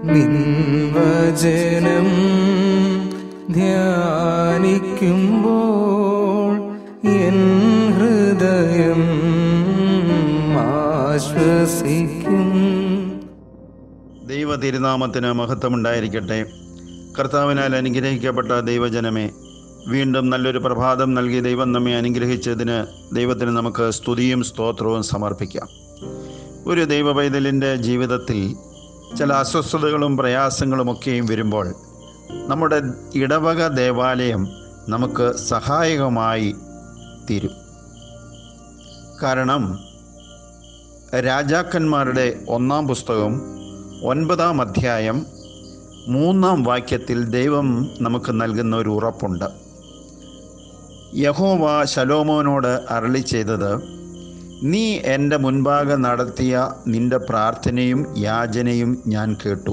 നിൻവചനം ധ്യാനിക്കുമ്പോൾ എൻ ഹൃദയം ആശ്വസിക്കും ദൈവ തിരുനാമത്തിന് മഹത്വമുണ്ടായിരിക്കട്ടെ കർത്താവിനാൽ അനുഗ്രഹിക്കപ്പെട്ട ദൈവജനമേ വീണ്ടും നല്ലൊരു പ്രഭാതം നൽകി ദൈവം നമ്മെ അനുഗ്രഹിച്ചതിന് ദൈവത്തിന് നമുക്ക് സ്തുതിയും സ്തോത്രവും സമർപ്പിക്കാം ഒരു ദൈവ പൈതലിൻ്റെ ജീവിതത്തിൽ ചില അസ്വസ്ഥതകളും പ്രയാസങ്ങളുമൊക്കെയും വരുമ്പോൾ നമ്മുടെ ഇടവക ദേവാലയം നമുക്ക് സഹായകമായി തീരും കാരണം രാജാക്കന്മാരുടെ ഒന്നാം പുസ്തകം ഒൻപതാം അധ്യായം മൂന്നാം വാക്യത്തിൽ ദൈവം നമുക്ക് നൽകുന്ന ഒരു ഉറപ്പുണ്ട് യഹോവ ശലോമോനോട് അരളി ചെയ്തത് നീ എൻ്റെ മുൻപാകെ നടത്തിയ നിന്റെ പ്രാർത്ഥനയും യാചനയും ഞാൻ കേട്ടു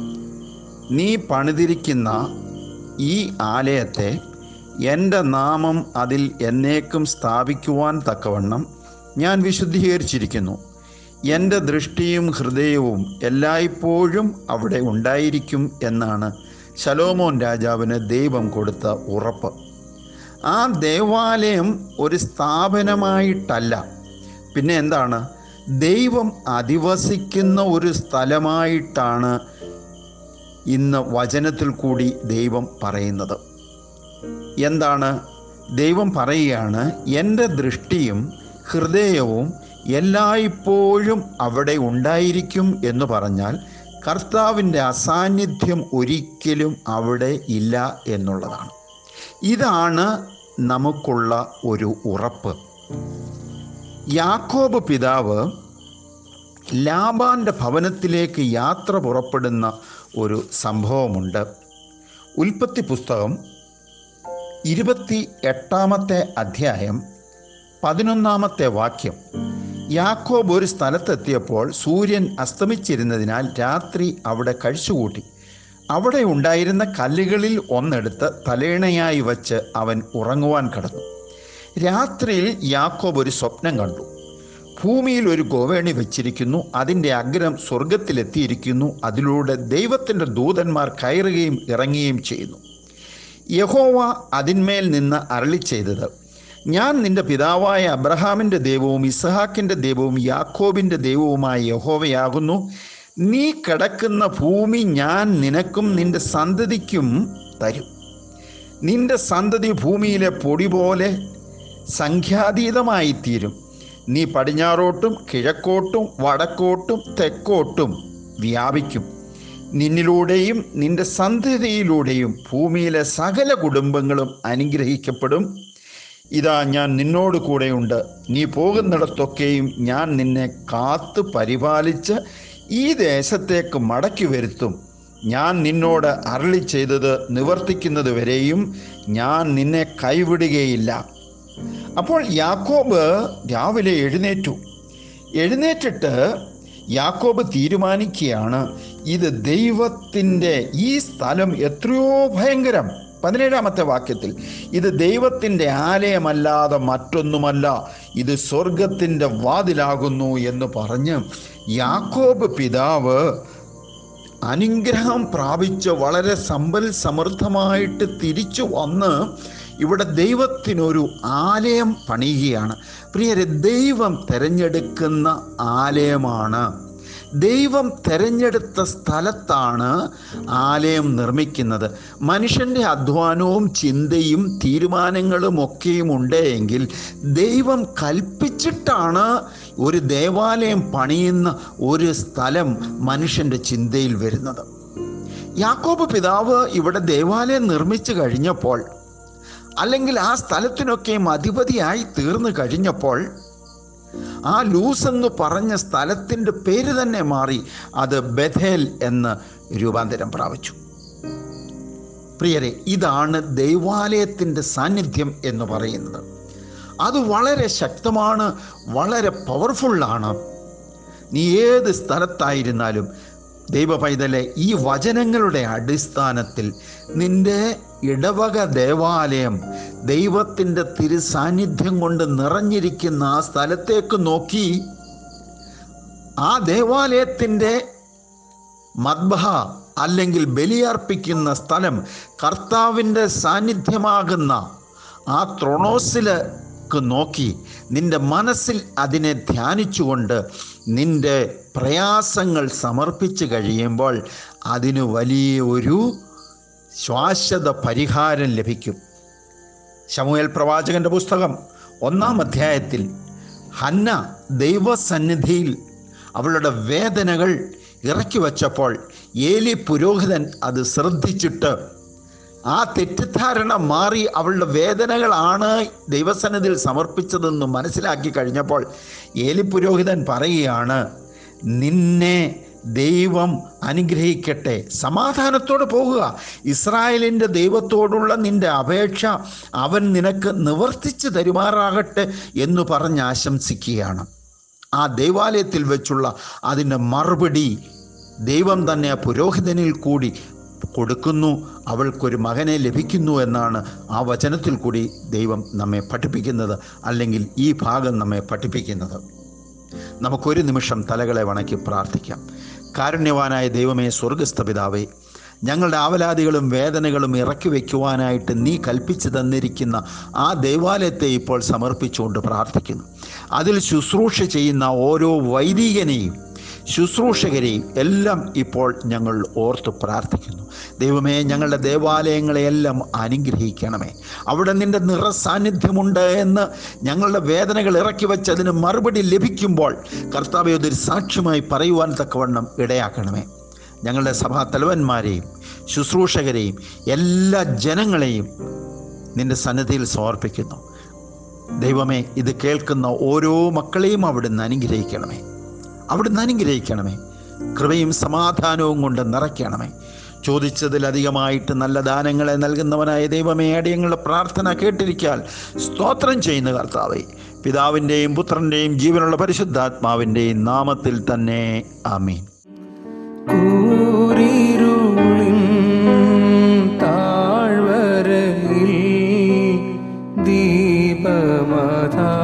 നീ പണിതിരിക്കുന്ന ഈ ആലയത്തെ എൻ്റെ നാമം അതിൽ എന്നേക്കും സ്ഥാപിക്കുവാൻ തക്കവണ്ണം ഞാൻ വിശുദ്ധീകരിച്ചിരിക്കുന്നു എൻ്റെ ദൃഷ്ടിയും ഹൃദയവും എല്ലായ്പ്പോഴും അവിടെ ഉണ്ടായിരിക്കും എന്നാണ് ശലോമോൻ രാജാവിന് ദൈവം കൊടുത്ത ഉറപ്പ് ആ ദേവാലയം ഒരു സ്ഥാപനമായിട്ടല്ല പിന്നെ എന്താണ് ദൈവം അധിവസിക്കുന്ന ഒരു സ്ഥലമായിട്ടാണ് ഇന്ന് വചനത്തിൽ കൂടി ദൈവം പറയുന്നത് എന്താണ് ദൈവം പറയുകയാണ് എൻ്റെ ദൃഷ്ടിയും ഹൃദയവും എല്ലായ്പ്പോഴും അവിടെ ഉണ്ടായിരിക്കും എന്ന് പറഞ്ഞാൽ കർത്താവിൻ്റെ അസാന്നിധ്യം ഒരിക്കലും അവിടെ ഇല്ല എന്നുള്ളതാണ് ഇതാണ് നമുക്കുള്ള ഒരു ഉറപ്പ് യാക്കോബ് പിതാവ് ലാബാന്റെ ഭവനത്തിലേക്ക് യാത്ര പുറപ്പെടുന്ന ഒരു സംഭവമുണ്ട് ഉൽപ്പത്തി പുസ്തകം ഇരുപത്തി എട്ടാമത്തെ അധ്യായം പതിനൊന്നാമത്തെ വാക്യം യാക്കോബ് ഒരു സ്ഥലത്തെത്തിയപ്പോൾ സൂര്യൻ അസ്തമിച്ചിരുന്നതിനാൽ രാത്രി അവിടെ കഴിച്ചുകൂട്ടി അവിടെ ഉണ്ടായിരുന്ന കല്ലുകളിൽ ഒന്നെടുത്ത് തലേണയായി വച്ച് അവൻ ഉറങ്ങുവാൻ കടന്നു രാത്രിയിൽ യാക്കോബ് ഒരു സ്വപ്നം കണ്ടു ഭൂമിയിൽ ഒരു ഗോവേണി വെച്ചിരിക്കുന്നു അതിൻ്റെ അഗ്രം സ്വർഗത്തിലെത്തിയിരിക്കുന്നു അതിലൂടെ ദൈവത്തിൻ്റെ ദൂതന്മാർ കയറുകയും ഇറങ്ങുകയും ചെയ്യുന്നു യഹോവ അതിന്മേൽ നിന്ന് അരളി ചെയ്തത് ഞാൻ നിന്റെ പിതാവായ അബ്രഹാമിൻ്റെ ദൈവവും ഇസഹാക്കിൻ്റെ ദൈവവും യാക്കോബിൻ്റെ ദൈവവുമായ യഹോവയാകുന്നു നീ കിടക്കുന്ന ഭൂമി ഞാൻ നിനക്കും നിന്റെ സന്തതിക്കും തരും നിന്റെ സന്തതി ഭൂമിയിലെ പൊടി പോലെ സംഖ്യാതീതമായി തീരും നീ പടിഞ്ഞാറോട്ടും കിഴക്കോട്ടും വടക്കോട്ടും തെക്കോട്ടും വ്യാപിക്കും നിന്നിലൂടെയും നിന്റെ സന്തതിയിലൂടെയും ഭൂമിയിലെ സകല കുടുംബങ്ങളും അനുഗ്രഹിക്കപ്പെടും ഇതാ ഞാൻ നിന്നോട് കൂടെയുണ്ട് നീ പോകുന്നിടത്തൊക്കെയും ഞാൻ നിന്നെ കാത്തു പരിപാലിച്ച് ഈ ദേശത്തേക്ക് മടക്കി വരുത്തും ഞാൻ നിന്നോട് അരളി ചെയ്തത് നിവർത്തിക്കുന്നത് വരെയും ഞാൻ നിന്നെ കൈവിടുകയില്ല അപ്പോൾ യാക്കോബ് രാവിലെ എഴുന്നേറ്റു എഴുന്നേറ്റിട്ട് യാക്കോബ് തീരുമാനിക്കുകയാണ് ഇത് ദൈവത്തിൻ്റെ ഈ സ്ഥലം എത്രയോ ഭയങ്കരം പതിനേഴാമത്തെ വാക്യത്തിൽ ഇത് ദൈവത്തിൻ്റെ ആലയമല്ലാതെ മറ്റൊന്നുമല്ല ഇത് സ്വർഗത്തിൻ്റെ വാതിലാകുന്നു എന്ന് പറഞ്ഞ് യാക്കോബ് പിതാവ് അനുഗ്രഹം പ്രാപിച്ച് വളരെ സമ്പൽ സമൃദ്ധമായിട്ട് തിരിച്ചു വന്ന് ഇവിടെ ദൈവത്തിനൊരു ആലയം പണിയുകയാണ് പ്രിയരെ ദൈവം തിരഞ്ഞെടുക്കുന്ന ആലയമാണ് ദൈവം തിരഞ്ഞെടുത്ത സ്ഥലത്താണ് ആലയം നിർമ്മിക്കുന്നത് മനുഷ്യൻ്റെ അധ്വാനവും ചിന്തയും തീരുമാനങ്ങളും ഒക്കെയും ഉണ്ടെങ്കിൽ ദൈവം കൽപ്പിച്ചിട്ടാണ് ഒരു ദേവാലയം പണിയുന്ന ഒരു സ്ഥലം മനുഷ്യൻ്റെ ചിന്തയിൽ വരുന്നത് യാക്കോബ് പിതാവ് ഇവിടെ ദേവാലയം നിർമ്മിച്ചു കഴിഞ്ഞപ്പോൾ അല്ലെങ്കിൽ ആ സ്ഥലത്തിനൊക്കെയും അധിപതിയായി തീർന്നു കഴിഞ്ഞപ്പോൾ ആ ലൂസ് എന്ന് പറഞ്ഞ സ്ഥലത്തിൻ്റെ പേര് തന്നെ മാറി അത് ബഥേൽ എന്ന് രൂപാന്തരം പ്രാപിച്ചു പ്രിയരെ ഇതാണ് ദൈവാലയത്തിൻ്റെ സാന്നിധ്യം എന്ന് പറയുന്നത് അത് വളരെ ശക്തമാണ് വളരെ പവർഫുള്ളാണ് നീ ഏത് സ്ഥലത്തായിരുന്നാലും ദൈവ പൈതലെ ഈ വചനങ്ങളുടെ അടിസ്ഥാനത്തിൽ നിന്റെ ഇടവക ദേവാലയം ദൈവത്തിൻ്റെ തിരുസാന്നിധ്യം കൊണ്ട് നിറഞ്ഞിരിക്കുന്ന ആ സ്ഥലത്തേക്ക് നോക്കി ആ ദേവാലയത്തിൻ്റെ മദ്ബഹ അല്ലെങ്കിൽ ബലിയർപ്പിക്കുന്ന സ്ഥലം കർത്താവിൻ്റെ സാന്നിധ്യമാകുന്ന ആ ത്രോണോസിലേക്ക് നോക്കി നിന്റെ മനസ്സിൽ അതിനെ ധ്യാനിച്ചുകൊണ്ട് നിന്റെ പ്രയാസങ്ങൾ സമർപ്പിച്ച് കഴിയുമ്പോൾ അതിന് വലിയ ഒരു ശാശ്വത പരിഹാരം ലഭിക്കും ശമുവേൽ പ്രവാചകന്റെ പുസ്തകം ഒന്നാം അധ്യായത്തിൽ ഹന്ന ദൈവസന്നിധിയിൽ അവളുടെ വേദനകൾ ഇറക്കി വച്ചപ്പോൾ ഏലി പുരോഹിതൻ അത് ശ്രദ്ധിച്ചിട്ട് ആ തെറ്റിദ്ധാരണ മാറി അവളുടെ വേദനകളാണ് ദൈവസന്നിധിയിൽ സമർപ്പിച്ചതെന്ന് മനസ്സിലാക്കി കഴിഞ്ഞപ്പോൾ ഏലി പുരോഹിതൻ പറയുകയാണ് നിന്നെ ദൈവം അനുഗ്രഹിക്കട്ടെ സമാധാനത്തോടെ പോകുക ഇസ്രായേലിൻ്റെ ദൈവത്തോടുള്ള നിന്റെ അപേക്ഷ അവൻ നിനക്ക് നിവർത്തിച്ച് തരുമാറാകട്ടെ എന്ന് പറഞ്ഞ് ആശംസിക്കുകയാണ് ആ ദൈവാലയത്തിൽ വെച്ചുള്ള അതിൻ്റെ മറുപടി ദൈവം തന്നെ ആ പുരോഹിതനിൽ കൂടി കൊടുക്കുന്നു അവൾക്കൊരു മകനെ ലഭിക്കുന്നു എന്നാണ് ആ വചനത്തിൽ കൂടി ദൈവം നമ്മെ പഠിപ്പിക്കുന്നത് അല്ലെങ്കിൽ ഈ ഭാഗം നമ്മെ പഠിപ്പിക്കുന്നത് നമുക്കൊരു നിമിഷം തലകളെ വണക്കി പ്രാർത്ഥിക്കാം കാരുണ്യവാനായ ദൈവമേ സ്വർഗസ്ഥ പിതാവേ ഞങ്ങളുടെ ആവലാദികളും വേദനകളും ഇറക്കി വയ്ക്കുവാനായിട്ട് നീ കൽപ്പിച്ചു തന്നിരിക്കുന്ന ആ ദൈവാലയത്തെ ഇപ്പോൾ സമർപ്പിച്ചുകൊണ്ട് പ്രാർത്ഥിക്കുന്നു അതിൽ ശുശ്രൂഷ ചെയ്യുന്ന ഓരോ വൈദികനെയും ശുശ്രൂഷകരെയും എല്ലാം ഇപ്പോൾ ഞങ്ങൾ ഓർത്ത് പ്രാർത്ഥിക്കുന്നു ദൈവമേ ഞങ്ങളുടെ ദേവാലയങ്ങളെയെല്ലാം അനുഗ്രഹിക്കണമേ അവിടെ നിൻ്റെ നിറസാന്നിധ്യമുണ്ട് എന്ന് ഞങ്ങളുടെ വേദനകൾ ഇറക്കി വെച്ച് അതിന് മറുപടി ലഭിക്കുമ്പോൾ കർത്താവെ അതൊരു സാക്ഷ്യമായി പറയുവാൻ തക്കവണ്ണം ഇടയാക്കണമേ ഞങ്ങളുടെ സഭാ തലവന്മാരെയും ശുശ്രൂഷകരെയും എല്ലാ ജനങ്ങളെയും നിന്റെ സന്നിധിയിൽ സമർപ്പിക്കുന്നു ദൈവമേ ഇത് കേൾക്കുന്ന ഓരോ മക്കളെയും അവിടുന്ന് അനുഗ്രഹിക്കണമേ അവിടുന്ന് അനുഗ്രഹിക്കണമേ കൃപയും സമാധാനവും കൊണ്ട് നിറയ്ക്കണമേ ചോദിച്ചതിലധികമായിട്ട് നല്ല ദാനങ്ങളെ നൽകുന്നവനായ ദൈവമേ അടിയങ്ങളുടെ പ്രാർത്ഥന കേട്ടിരിക്കാൻ സ്തോത്രം ചെയ്യുന്ന കർത്താവേ പിതാവിൻ്റെയും പുത്രൻ്റെയും ജീവനുള്ള പരിശുദ്ധാത്മാവിൻ്റെയും നാമത്തിൽ തന്നെ ആമീൻ കൂരിരുളിൻ താഴ്വരയിൽ ദീപമതാ